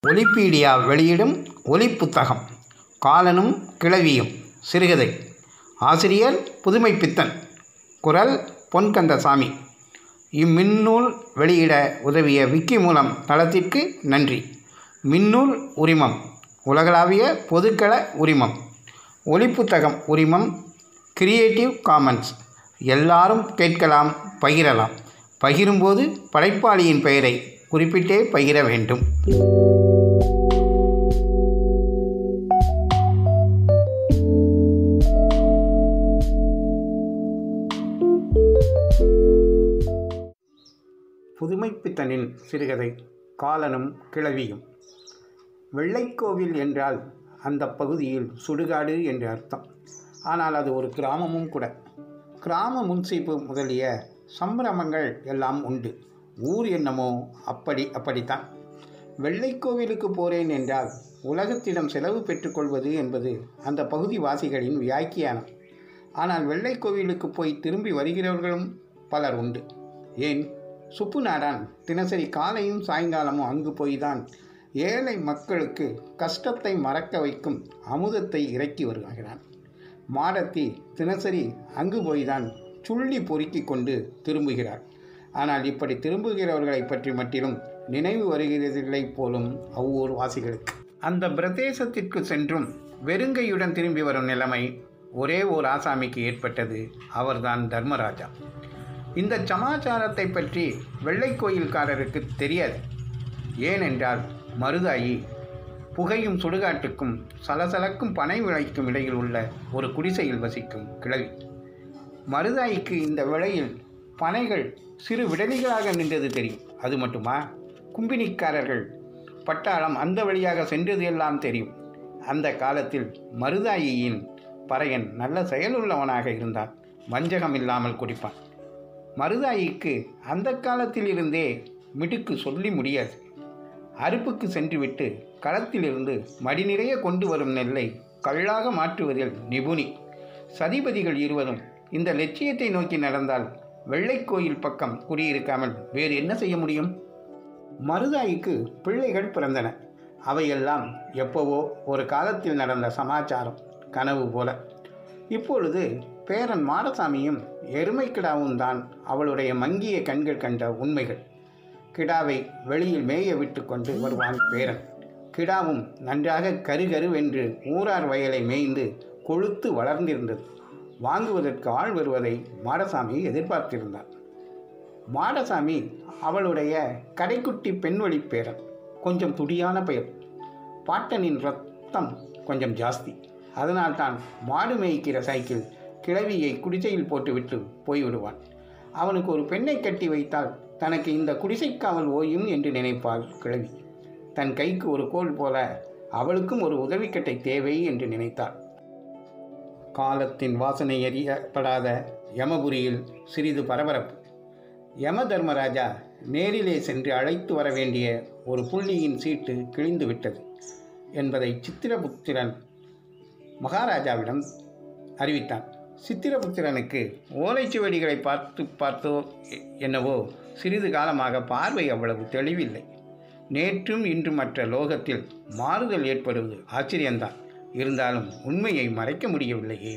ஒலிப்பீடியா வெளியிடும் ஒலிப்புத்தகம் காலனும் கிழவியும் சிறுகதை ஆசிரியர் புதுமை பித்தன் குரல் பொன்கந்தசாமி இம்மின்னூல் வெளியிட உதவிய விக்கி மூலம் தளத்திற்கு நன்றி மின்னூல் உரிமம் உலகளாவிய பொதுக்கள உரிமம் ஒலிப்புத்தகம் உரிமம் கிரியேட்டிவ் காமன்ஸ் எல்லாரும் கேட்கலாம் பகிரலாம் பகிரும்போது படைப்பாளியின் பெயரை குறிப்பிட்டே பகிர வேண்டும் புதுமைப்பித்தனின் சிறுகதை காலனும் கிழவியும் வெள்ளைக்கோவில் என்றால் அந்த பகுதியில் சுடுகாடு என்று அர்த்தம் ஆனால் அது ஒரு கிராமமும் கூட கிராம முன்சீப்பு முதலிய சம்பிரமங்கள் எல்லாம் உண்டு ஊர் என்னமோ அப்படி அப்படித்தான் வெள்ளைக்கோவிலுக்கு போகிறேன் என்றால் உலகத்திடம் செலவு பெற்றுக்கொள்வது என்பது அந்த பகுதி வாசிகளின் வியாக்கியானம் ஆனால் வெள்ளைக்கோவிலுக்கு போய் திரும்பி வருகிறவர்களும் பலர் உண்டு ஏன் சுப்பு நாடான் தினசரி காலையும் சாயங்காலமும் அங்கு போய்தான் ஏழை மக்களுக்கு கஷ்டத்தை மறக்க வைக்கும் அமுதத்தை இறக்கி வருகிறான் மாடத்தி தினசரி அங்கு போய்தான் சுள்ளி பொறுக்கி கொண்டு திரும்புகிறார் ஆனால் இப்படி திரும்புகிறவர்களை பற்றி மட்டிலும் நினைவு வருகிறதில்லை போலும் அவ்வூர் வாசிகளுக்கு அந்த பிரதேசத்திற்கு சென்றும் வெறுங்கையுடன் திரும்பி வரும் நிலைமை ஒரே ஓர் ஆசாமிக்கு ஏற்பட்டது அவர்தான் தர்மராஜா இந்த சமாச்சாரத்தை பற்றி வெள்ளை கோயில்காரருக்கு தெரியாது ஏனென்றால் மருதாயி புகையும் சுடுகாட்டுக்கும் சலசலக்கும் பனை விளைக்கும் இடையில் உள்ள ஒரு குடிசையில் வசிக்கும் கிழவி மருதாய்க்கு இந்த விலையில் பனைகள் சிறு விடலிகளாக நின்றது தெரியும் அது மட்டுமா கும்பினிக்காரர்கள் பட்டாளம் அந்த வழியாக சென்றது எல்லாம் தெரியும் அந்த காலத்தில் மருதாயியின் பறையன் நல்ல செயலுள்ளவனாக இருந்தான் வஞ்சகம் இல்லாமல் குடிப்பான் மருதாயிக்கு அந்த காலத்தில் இருந்தே மிடுக்கு சொல்லி முடியாது அறுப்புக்கு சென்றுவிட்டு களத்திலிருந்து மடி நிறைய கொண்டு வரும் நெல்லை கல்லாக மாற்றுவதில் நிபுணி சதிபதிகள் இருவரும் இந்த லட்சியத்தை நோக்கி நடந்தால் வெள்ளைக்கோயில் பக்கம் குடியிருக்காமல் வேறு என்ன செய்ய முடியும் மருதாய்க்கு பிள்ளைகள் பிறந்தன அவையெல்லாம் எப்போவோ ஒரு காலத்தில் நடந்த சமாச்சாரம் கனவு போல இப்பொழுது பேரன் மாடசாமியும் எருமை கிடாவும் தான் அவளுடைய மங்கிய கண்கள் கண்ட உண்மைகள் கிடாவை வெளியில் மேய விட்டு கொண்டு வருவான் பேரன் கிடாவும் நன்றாக கருகருவென்று ஊரார் வயலை மேய்ந்து கொழுத்து வளர்ந்திருந்தது வாங்குவதற்கு ஆள் வருவதை மாடசாமி எதிர்பார்த்திருந்தார் மாடசாமி அவளுடைய கடைக்குட்டி பெண்வழி பேரன் கொஞ்சம் துடியான பெயர் பாட்டனின் ரத்தம் கொஞ்சம் ஜாஸ்தி அதனால்தான் மாடு மேய்க்கிற சைக்கிள் கிழவியை குடிசையில் போட்டுவிட்டு போய்விடுவான் அவனுக்கு ஒரு பெண்ணை கட்டி வைத்தால் தனக்கு இந்த குடிசைக்காவல் ஓயும் என்று நினைப்பாள் கிழவி தன் கைக்கு ஒரு கோல் போல அவளுக்கும் ஒரு உதவிக்கட்டை தேவை என்று நினைத்தாள் காலத்தின் வாசனை எறியப்படாத யமபுரியில் சிறிது பரபரப்பு யம தர்மராஜா நேரிலே சென்று அழைத்து வர வேண்டிய ஒரு புள்ளியின் சீட்டு கிழிந்து விட்டது என்பதை சித்திரபுத்திரன் மகாராஜாவிடம் அறிவித்தான் சித்திரபுத்திரனுக்கு ஓலைச்சுவடிகளை பார்த்து பார்த்தோ என்னவோ சிறிது காலமாக பார்வை அவ்வளவு தெளிவில்லை நேற்றும் இன்றும் மற்ற லோகத்தில் மாறுதல் ஏற்படுவது ஆச்சரியந்தான் இருந்தாலும் உண்மையை மறைக்க முடியவில்லையே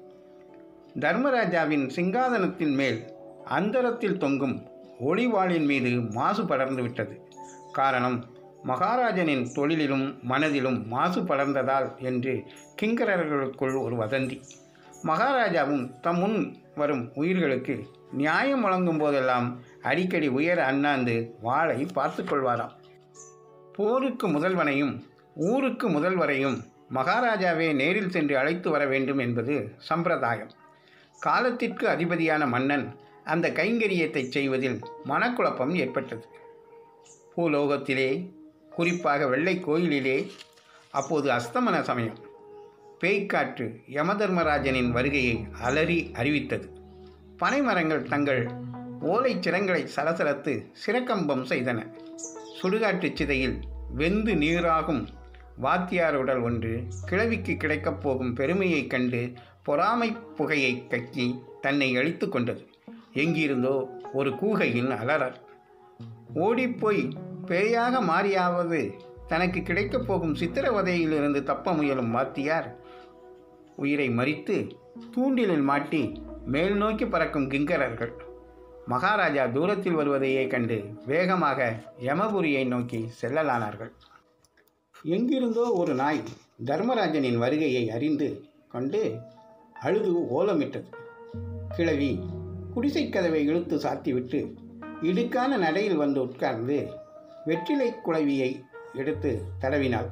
தர்மராஜாவின் சிங்காதனத்தின் மேல் அந்தரத்தில் தொங்கும் ஒளிவாளின் மீது மாசு படர்ந்து விட்டது காரணம் மகாராஜனின் தொழிலிலும் மனதிலும் மாசு படர்ந்ததால் என்று கிங்கரர்களுக்குள் ஒரு வதந்தி மகாராஜாவும் தம் முன் வரும் உயிர்களுக்கு நியாயம் வழங்கும் போதெல்லாம் அடிக்கடி உயர அண்ணாந்து வாளை பார்த்து கொள்வாராம் போருக்கு முதல்வனையும் ஊருக்கு முதல்வரையும் மகாராஜாவே நேரில் சென்று அழைத்து வர வேண்டும் என்பது சம்பிரதாயம் காலத்திற்கு அதிபதியான மன்னன் அந்த கைங்கரியத்தை செய்வதில் மனக்குழப்பம் ஏற்பட்டது பூலோகத்திலே குறிப்பாக வெள்ளை கோயிலிலே அப்போது அஸ்தமன சமயம் பேய்க்காற்று யமதர்மராஜனின் வருகையை அலறி அறிவித்தது பனைமரங்கள் தங்கள் ஓலைச் சிரங்களை சலசலத்து சிறக்கம்பம் செய்தன சுடுகாட்டு சிதையில் வெந்து நீராகும் வாத்தியார் உடல் ஒன்று கிழவிக்கு கிடைக்கப் போகும் பெருமையைக் கண்டு பொறாமை புகையை கக்கி தன்னை அழித்து கொண்டது எங்கிருந்தோ ஒரு கூகையில் அலறல் ஓடிப்போய் பேயாக மாறியாவது தனக்கு கிடைக்கப் போகும் சித்திரவதையிலிருந்து தப்ப முயலும் வாத்தியார் உயிரை மறித்து தூண்டிலில் மாட்டி மேல் நோக்கி பறக்கும் கிங்கரர்கள் மகாராஜா தூரத்தில் வருவதையே கண்டு வேகமாக யமபுரியை நோக்கி செல்லலானார்கள் எங்கிருந்தோ ஒரு நாய் தர்மராஜனின் வருகையை அறிந்து கொண்டு அழுது ஓலமிட்டது கிழவி குடிசைக் கதவை இழுத்து சாத்திவிட்டு இடுக்கான நடையில் வந்து உட்கார்ந்து வெற்றிலை குழவியை எடுத்து தடவினாள்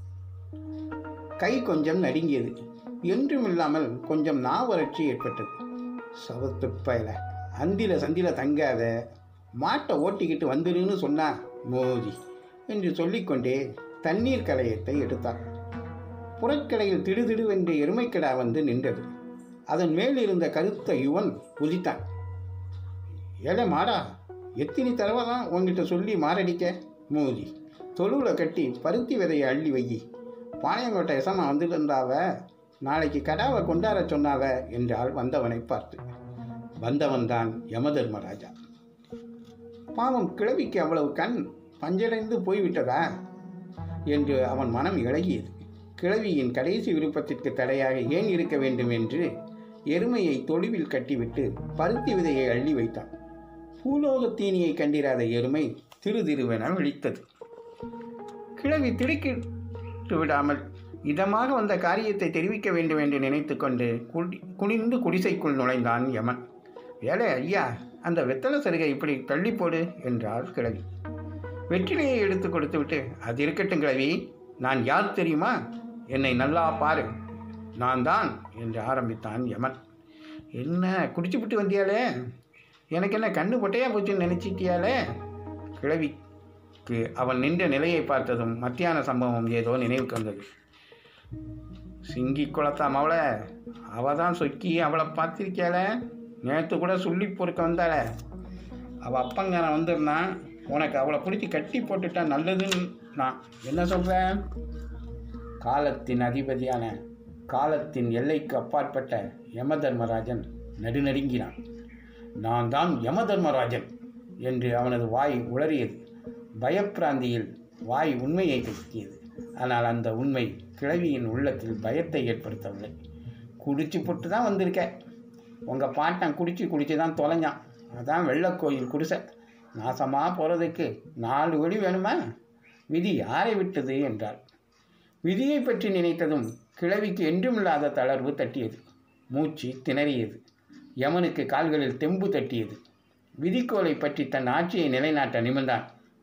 கை கொஞ்சம் நடுங்கியது என்றுமில்லாமல் கொஞ்சம் நாவறட்சி ஏற்பட்டது சவத்து பயல அந்தில சந்தில தங்காத மாட்டை ஓட்டிக்கிட்டு வந்துருன்னு சொன்னா மோதி என்று சொல்லிக்கொண்டே தண்ணீர் கலையத்தை எடுத்தார் புறக்கடையில் திடுதிடுவென்று எருமைக்கடா வந்து நின்றது அதன் மேல் இருந்த கருத்த யுவன் குதித்தான் ஏலே மாடா எத்தனை தடவை தான் உங்ககிட்ட சொல்லி மாரடிக்க மோதி தொழுவில் கட்டி பருத்தி விதையை அள்ளி வை பாளையங்கோட்டை எசமா வந்துருந்தாவ நாளைக்கு கடாவை கொண்டாட சொன்னாவ என்றால் வந்தவனை பார்த்து வந்தவன் தான் யமதர்மராஜா பாவம் கிழவிக்கு அவ்வளவு கண் பஞ்சடைந்து போய்விட்டதா என்று அவன் மனம் இழகியது கிழவியின் கடைசி விருப்பத்திற்கு தடையாக ஏன் இருக்க வேண்டும் என்று எருமையை தொழுவில் கட்டிவிட்டு பருத்தி விதையை அள்ளி வைத்தான் பூலோக தீனியை கண்டிராத எருமை திரு திருவென விழித்தது கிழவி திடுக்கிட்டு விடாமல் இதமாக வந்த காரியத்தை தெரிவிக்க வேண்டும் என்று நினைத்து கொண்டு குடி குனிந்து குடிசைக்குள் நுழைந்தான் யமன் ஏலே ஐயா அந்த வெத்தலை சருகை இப்படி தள்ளி போடு என்றாள் கிழவி வெற்றிலையை எடுத்து கொடுத்துவிட்டு அது இருக்கட்டும் கிழவி நான் யார் தெரியுமா என்னை நல்லா பாரு நான் தான் என்று ஆரம்பித்தான் யமன் என்ன குடிச்சுவிட்டு வந்தியாலே எனக்கு என்ன கண்ணு பொட்டையா போச்சுன்னு நினச்சிட்டியாலே கிழவிக்கு அவன் நின்ற நிலையை பார்த்ததும் மத்தியான சம்பவம் ஏதோ நினைவுக்கு வந்தது சிங்கி குளத்தாம் அவளை அவ தான் சொக்கி அவளை பார்த்திருக்கியால நேற்று கூட சொல்லி பொறுக்க வந்தாள அவள் அப்பங்காரன் வந்திருந்தான் உனக்கு அவளை பிடிச்சி கட்டி போட்டுட்டா நல்லதுன்னு நான் என்ன சொல்கிறேன் காலத்தின் அதிபதியான காலத்தின் எல்லைக்கு அப்பாற்பட்ட யமதர்மராஜன் நடுநடுங்கினான் நான் தான் யமதர்மராஜன் என்று அவனது வாய் உளறியது பயப்பிராந்தியில் வாய் உண்மையை கட்டியது ஆனால் அந்த உண்மை கிழவியின் உள்ளத்தில் பயத்தை ஏற்படுத்தவில்லை குடிச்சு போட்டு தான் வந்திருக்க உங்கள் பாட்டன் குடிச்சு குடிச்சு தான் தொலைஞ்சான் அதான் வெள்ளக்கோயில் குடிசை நாசமாக போகிறதுக்கு நாலு வழி வேணுமா விதி யாரை விட்டது என்றாள் விதியை பற்றி நினைத்ததும் கிழவிக்கு என்றுமில்லாத தளர்வு தட்டியது மூச்சு திணறியது யமனுக்கு கால்களில் தெம்பு தட்டியது விதிக்கோலை பற்றி தன் ஆட்சியை நிலைநாட்ட நிமிர்ந்தான்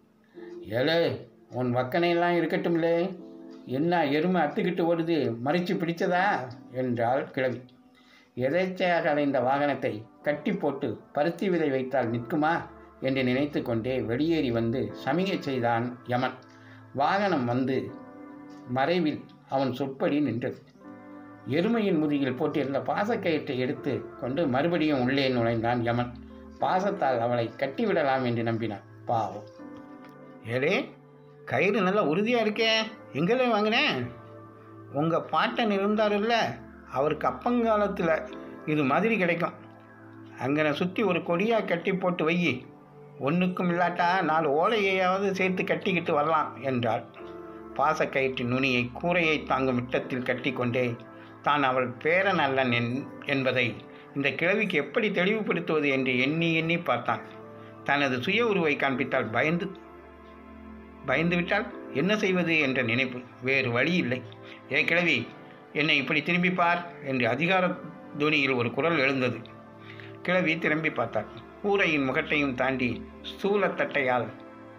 ஏலே உன் வக்கனையெல்லாம் இருக்கட்டும்லே என்ன எருமை அத்துக்கிட்டு ஓடுது மறைச்சு பிடிச்சதா என்றாள் கிழவி எதேச்சையாக அலைந்த வாகனத்தை கட்டி போட்டு பருத்தி விதை வைத்தால் நிற்குமா என்று நினைத்து கொண்டே வெளியேறி வந்து சமிகை செய்தான் யமன் வாகனம் வந்து மறைவில் அவன் சொற்படி நின்றது எருமையின் முதுகில் போட்டிருந்த பாசக்கயிற்றை எடுத்து கொண்டு மறுபடியும் உள்ளே நுழைந்தான் யமன் பாசத்தால் அவளை கட்டிவிடலாம் என்று நம்பினான் பாவம் ஏடே கயிறு நல்லா உறுதியாக இருக்கே எங்கே வாங்கினேன் உங்கள் பாட்டன் இருந்தாருல்ல அவருக்கு அப்பங்காலத்தில் இது மாதிரி கிடைக்கும் அங்கனை சுற்றி ஒரு கொடியாக கட்டி போட்டு வை ஒன்றுக்கும் இல்லாட்டா நாலு ஓலையையாவது சேர்த்து கட்டிக்கிட்டு வரலாம் என்றாள் பாசக்கயிற்றின் நுனியை கூரையை தாங்கும் இட்டத்தில் கட்டிக்கொண்டே தான் அவள் பேரன் அல்லன் என்- என்பதை இந்த கிழவிக்கு எப்படி தெளிவுபடுத்துவது என்று எண்ணி எண்ணி பார்த்தான் தனது சுய உருவை காண்பித்தால் பயந்து பயந்து விட்டால் என்ன செய்வது என்ற நினைப்பு வேறு வழி இல்லை ஏ கிழவி என்னை இப்படி திரும்பி பார் என்று அதிகார துணியில் ஒரு குரல் எழுந்தது கிழவி திரும்பி பார்த்தாள் கூரையின் முகட்டையும் தாண்டி ஸ்தூலத்தட்டையால்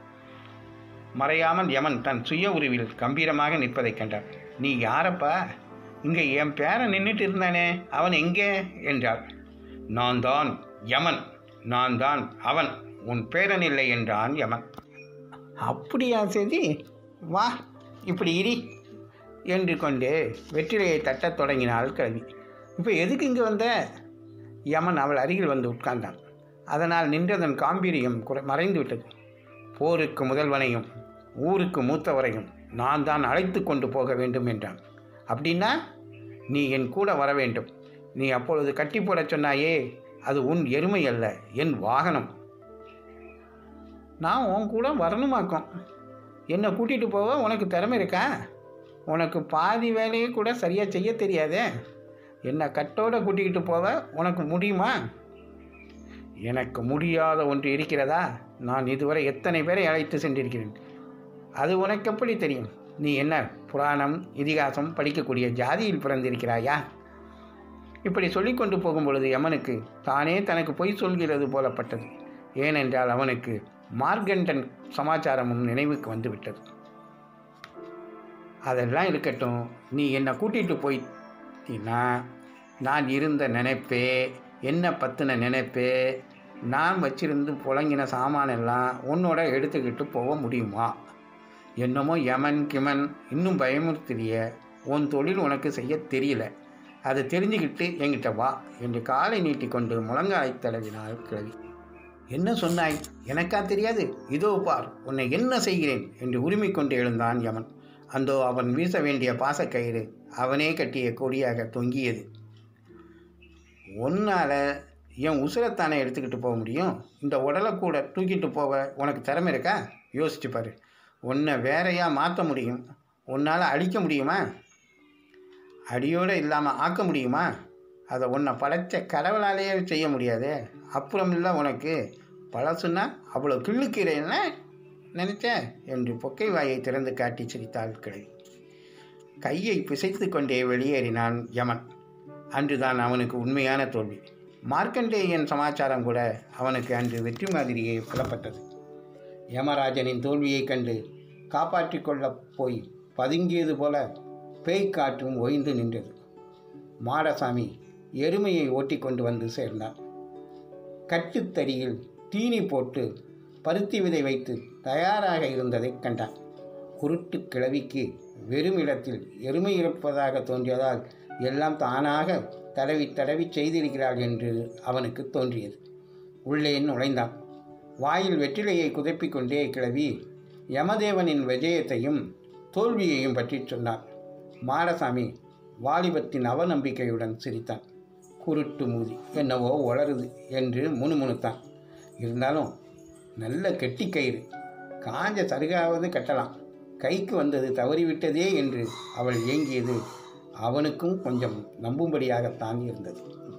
மறையாமல் யமன் தன் சுய உருவில் கம்பீரமாக நிற்பதைக் கண்டார் நீ யாரப்பா இங்கே என் பேரன் நின்றுட்டு இருந்தானே அவன் எங்கே என்றாள் நான் தான் யமன் நான் தான் அவன் உன் பேரன் இல்லை என்றான் யமன் அப்படியா சரி வா இப்படி இரி என்று கொண்டு வெற்றிலையை தட்டத் தொடங்கினாள் கிழவி இப்போ எதுக்கு இங்கே வந்த யமன் அவள் அருகில் வந்து உட்கார்ந்தான் அதனால் நின்றதன் காம்பீரியம் குறை மறைந்து விட்டது போருக்கு முதல்வனையும் ஊருக்கு மூத்தவரையும் நான் தான் அழைத்து கொண்டு போக வேண்டும் என்றான் அப்படின்னா நீ என் கூட வர வேண்டும் நீ அப்பொழுது கட்டி போடச் சொன்னாயே அது உன் எருமை அல்ல என் வாகனம் நான் உன் கூட வரணுமாக்கும் என்னை கூட்டிகிட்டு போக உனக்கு திறமை இருக்கா உனக்கு பாதி வேலையை கூட சரியாக செய்ய தெரியாதே என்னை கட்டோட கூட்டிக்கிட்டு போக உனக்கு முடியுமா எனக்கு முடியாத ஒன்று இருக்கிறதா நான் இதுவரை எத்தனை பேரை அழைத்து சென்றிருக்கிறேன் அது உனக்கு எப்படி தெரியும் நீ என்ன புராணம் இதிகாசம் படிக்கக்கூடிய ஜாதியில் பிறந்திருக்கிறாயா இப்படி சொல்லிக்கொண்டு போகும் பொழுது யமனுக்கு தானே தனக்கு பொய் சொல்கிறது போலப்பட்டது ஏனென்றால் அவனுக்கு மார்கண்டன் சமாச்சாரமும் நினைவுக்கு வந்துவிட்டது அதெல்லாம் இருக்கட்டும் நீ என்னை கூட்டிகிட்டு போயிட்டீன்னா நான் இருந்த நினைப்பே என்ன பற்றின நினைப்பே நான் வச்சிருந்து புழங்கின சாமானெல்லாம் உன்னோட எடுத்துக்கிட்டு போக முடியுமா என்னமோ யமன் கிமன் இன்னும் பயமுறுத்திய உன் தொழில் உனக்கு செய்ய தெரியல அதை தெரிஞ்சுக்கிட்டு என்கிட்ட வா என்று காலை நீட்டிக்கொண்டு முழங்காலை தடவினாள் கிழவி என்ன சொன்னாய் எனக்கா தெரியாது இதோ பார் உன்னை என்ன செய்கிறேன் என்று உரிமை கொண்டு எழுந்தான் யமன் அந்தோ அவன் வீச வேண்டிய பாசக்கயிறு அவனே கட்டிய கொடியாக தொங்கியது உன்னால் என் உசுரத்தானே எடுத்துக்கிட்டு போக முடியும் இந்த உடலை கூட தூக்கிட்டு போக உனக்கு திறமை இருக்கா யோசிச்சு பாரு உன்னை வேறையாக மாற்ற முடியும் உன்னால் அழிக்க முடியுமா அடியோடு இல்லாமல் ஆக்க முடியுமா அதை உன்னை படைத்த கடவுளாலேயே செய்ய முடியாது அப்புறம் இல்லை உனக்கு பழசுன்னா அவ்வளோ கிள்ளுக்கிறேன்னா நினைச்ச என்று பொக்கை வாயை திறந்து காட்டி சிரித்தாள் கிழவி கையை பிசைத்து கொண்டே வெளியேறினான் யமன் அன்றுதான் அவனுக்கு உண்மையான தோல்வி மார்க்கண்டேயன் சமாச்சாரம் கூட அவனுக்கு அன்று வெற்றி மாதிரியே புலப்பட்டது யமராஜனின் தோல்வியைக் கண்டு காப்பாற்றிக் கொள்ளப் போய் பதுங்கியது போல பேய் காற்றும் ஓய்ந்து நின்றது மாடசாமி எருமையை ஓட்டி கொண்டு வந்து சேர்ந்தான் கட்டுத்தறியில் தீனி போட்டு பருத்தி விதை வைத்து தயாராக இருந்ததைக் கண்டான் குருட்டு கிழவிக்கு வெறும் இடத்தில் எருமை இருப்பதாக தோன்றியதால் எல்லாம் தானாக தடவி தடவி செய்திருக்கிறாள் என்று அவனுக்கு தோன்றியது உள்ளே நுழைந்தான் வாயில் வெற்றிலையை குதப்பிக் கொண்டே கிளவி யமதேவனின் விஜயத்தையும் தோல்வியையும் பற்றி சொன்னார் மாடசாமி வாலிபத்தின் அவநம்பிக்கையுடன் சிரித்தான் குருட்டு மூதி என்னவோ உளருது என்று முணுமுணுத்தான் இருந்தாலும் நல்ல கெட்டிக்கயிறு காஞ்ச சருகாவது கட்டலாம் கைக்கு வந்தது தவறிவிட்டதே என்று அவள் ஏங்கியது அவனுக்கும் கொஞ்சம் நம்பும்படியாகத்தான் இருந்தது